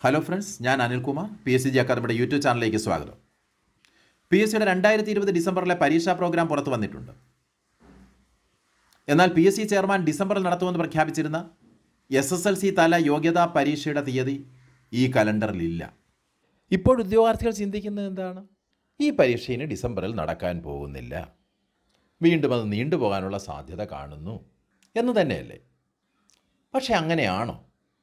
hello friends ഞാൻ Anilkumar P S C G അക്കാദമിയുടെ YouTube ചാനലിലേക്ക് സ്വാഗതം പി എസ് സിയുടെ രണ്ടായിരത്തി ഇരുപത് ഡിസംബറിലെ പരീക്ഷാ പ്രോഗ്രാം പുറത്തു വന്നിട്ടുണ്ട് എന്നാൽ പി എസ് സി ചെയർമാൻ ഡിസംബറിൽ നടത്തുമെന്ന് പ്രഖ്യാപിച്ചിരുന്ന എസ് എസ് എൽ സി തല യോഗ്യതാ പരീക്ഷയുടെ തീയതി ഈ കലണ്ടറിലില്ല ഇപ്പോൾ ഉദ്യോഗാർത്ഥികൾ ചിന്തിക്കുന്നത് എന്താണ് ഈ പരീക്ഷ ഇനി ഡിസംബറിൽ നടക്കാൻ പോകുന്നില്ല വീണ്ടും അത് നീണ്ടുപോകാനുള്ള സാധ്യത കാണുന്നു എന്ന് തന്നെയല്ലേ പക്ഷെ അങ്ങനെയാണോ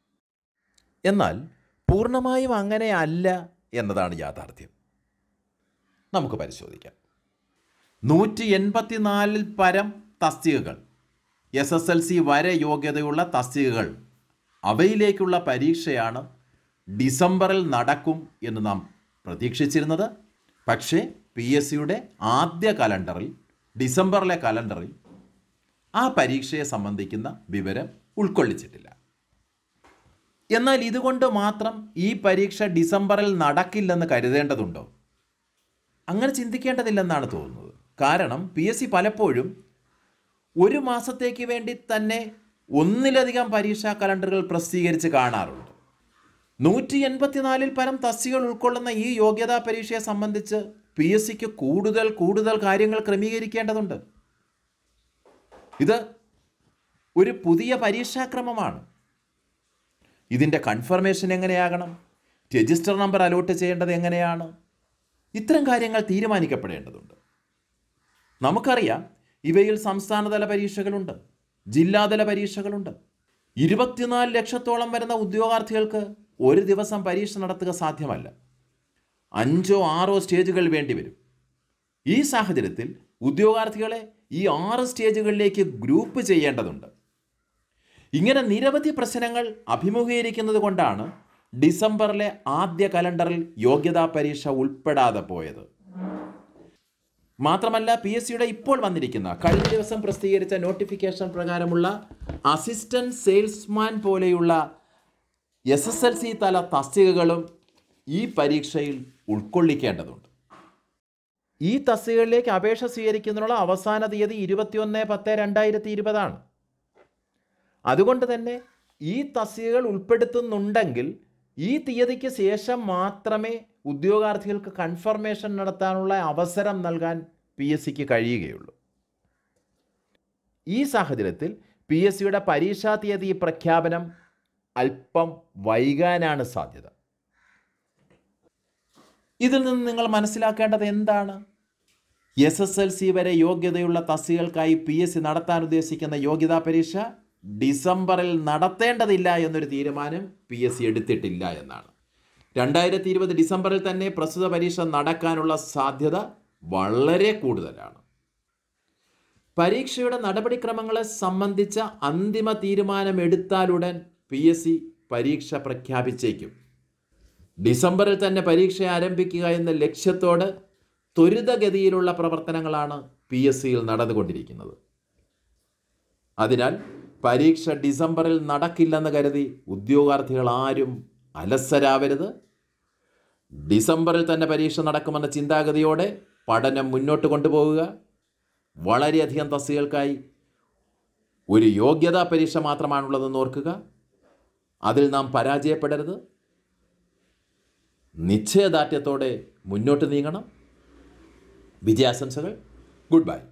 എന്നാൽ പൂർണ്ണമായും അങ്ങനെയല്ല എന്നതാണ് യാഥാർത്ഥ്യം നമുക്ക് പരിശോധിക്കാം നൂറ്റി എൺപത്തിനാലിൽ പരം തസ്തികകൾ എസ് എസ് എൽ സി വരെ യോഗ്യതയുള്ള തസ്തികകൾ അവയിലേക്കുള്ള പരീക്ഷയാണ് ഡിസംബറിൽ നടക്കും എന്ന് നാം പ്രതീക്ഷിച്ചിരുന്നത് പക്ഷേ പി എസ് സിയുടെ ആദ്യ കലണ്ടറിൽ ഡിസംബറിലെ കലണ്ടറിൽ ആ പരീക്ഷയെ സംബന്ധിക്കുന്ന വിവരം ഉൾക്കൊള്ളിച്ചിട്ടില്ല എന്നാൽ ഇതുകൊണ്ട് മാത്രം ഈ പരീക്ഷ ഡിസംബറിൽ നടക്കില്ലെന്ന് കരുതേണ്ടതുണ്ടോ അങ്ങനെ ചിന്തിക്കേണ്ടതില്ലെന്നാണ് തോന്നുന്നത് കാരണം പി എസ് സി പലപ്പോഴും ഒരു മാസത്തേക്ക് വേണ്ടി തന്നെ ഒന്നിലധികം പരീക്ഷാ കലണ്ടറുകൾ പ്രസിദ്ധീകരിച്ച് കാണാറുണ്ട് നൂറ്റി എൺപത്തിനാലിൽ പരം തസ്തികൾ ഉൾക്കൊള്ളുന്ന ഈ യോഗ്യതാ പരീക്ഷയെ സംബന്ധിച്ച് പി എസ് സിക്ക് കൂടുതൽ കൂടുതൽ കാര്യങ്ങൾ ക്രമീകരിക്കേണ്ടതുണ്ട് ഇത് ഒരു പുതിയ പരീക്ഷാക്രമമാണ് ഇതിൻ്റെ കൺഫർമേഷൻ എങ്ങനെയാകണം രജിസ്റ്റർ നമ്പർ അലോട്ട് ചെയ്യേണ്ടത് എങ്ങനെയാണ് ഇത്തരം കാര്യങ്ങൾ തീരുമാനിക്കപ്പെടേണ്ടതുണ്ട് നമുക്കറിയാം ഇവയിൽ സംസ്ഥാനതല പരീക്ഷകളുണ്ട് ജില്ലാതല പരീക്ഷകളുണ്ട് ഇരുപത്തിനാല് ലക്ഷത്തോളം വരുന്ന ഉദ്യോഗാർത്ഥികൾക്ക് ഒരു ദിവസം പരീക്ഷ നടത്തുക സാധ്യമല്ല അഞ്ചോ ആറോ സ്റ്റേജുകൾ വേണ്ടിവരും ഈ സാഹചര്യത്തിൽ ഉദ്യോഗാർത്ഥികളെ ഈ ആറ് സ്റ്റേജുകളിലേക്ക് ഗ്രൂപ്പ് ചെയ്യേണ്ടതുണ്ട് ഇങ്ങനെ നിരവധി പ്രശ്നങ്ങൾ അഭിമുഖീകരിക്കുന്നത് കൊണ്ടാണ് ഡിസംബറിലെ ആദ്യ കലണ്ടറിൽ യോഗ്യതാ പരീക്ഷ ഉൾപ്പെടാതെ പോയത് മാത്രമല്ല പി എസ് സിയുടെ ഇപ്പോൾ വന്നിരിക്കുന്ന കഴിഞ്ഞ ദിവസം പ്രസിദ്ധീകരിച്ച നോട്ടിഫിക്കേഷൻ പ്രകാരമുള്ള അസിസ്റ്റന്റ് സെയിൽസ്മാൻ പോലെയുള്ള എസ് എസ് എൽ സി തല തസ്തികകളും ഈ പരീക്ഷയിൽ ഉൾക്കൊള്ളിക്കേണ്ടതുണ്ട് ഈ തസ്തികകളിലേക്ക് അപേക്ഷ സ്വീകരിക്കുന്നതിനുള്ള അവസാന തീയതി ഇരുപത്തിയൊന്ന് പത്ത് രണ്ടായിരത്തി ഇരുപതാണ് അതുകൊണ്ട് തന്നെ ഈ തസ്തികകൾ ഉൾപ്പെടുത്തുന്നുണ്ടെങ്കിൽ ഈ തീയതിക്ക് ശേഷം മാത്രമേ ഉദ്യോഗാർത്ഥികൾക്ക് കൺഫർമേഷൻ നടത്താനുള്ള അവസരം നൽകാൻ പി എസ് സിക്ക് കഴിയുകയുള്ളൂ ഈ സാഹചര്യത്തിൽ പി എസ് സിയുടെ പരീക്ഷാ തീയതി പ്രഖ്യാപനം അല്പം വൈകാനാണ് സാധ്യത ഇതിൽ നിന്ന് നിങ്ങൾ മനസ്സിലാക്കേണ്ടത് എന്താണ് എസ് എസ് എൽ സി വരെ യോഗ്യതയുള്ള തസ്തികൾക്കായി പി എസ് സി നടത്താൻ ഉദ്ദേശിക്കുന്ന യോഗ്യതാ പരീക്ഷ ഡിസംബറിൽ നടത്തേണ്ടതില്ല എന്നൊരു തീരുമാനം പി എസ് സി എടുത്തിട്ടില്ല എന്നാണ് രണ്ടായിരത്തി ഇരുപത് ഡിസംബറിൽ തന്നെ പ്രസ്തുത പരീക്ഷ നടക്കാനുള്ള സാധ്യത വളരെ കൂടുതലാണ് പരീക്ഷയുടെ നടപടിക്രമങ്ങളെ സംബന്ധിച്ച അന്തിമ തീരുമാനം എടുത്താലുടൻ പി എസ് സി പരീക്ഷ പ്രഖ്യാപിച്ചേക്കും ഡിസംബറിൽ തന്നെ പരീക്ഷ ആരംഭിക്കുക എന്ന ലക്ഷ്യത്തോട് ത്വരിതഗതിയിലുള്ള പ്രവർത്തനങ്ങളാണ് പി എസ് സിയിൽ നടന്നുകൊണ്ടിരിക്കുന്നത് അതിനാൽ പരീക്ഷ ഡിസംബറിൽ നടക്കില്ലെന്ന് കരുതി ഉദ്യോഗാർത്ഥികൾ ആരും അലസരാവരുത് ഡിസംബറിൽ തന്നെ പരീക്ഷ നടക്കുമെന്ന ചിന്താഗതിയോടെ പഠനം മുന്നോട്ട് കൊണ്ടുപോകുക വളരെയധികം തസ്തികൾക്കായി ഒരു യോഗ്യതാ പരീക്ഷ മാത്രമാണുള്ളതെന്ന് ഓർക്കുക അതിൽ നാം പരാജയപ്പെടരുത് നിശ്ചയദാർഢ്യത്തോടെ മുന്നോട്ട് നീങ്ങണം വിജയാശംസകൾ ഗുഡ് ബൈ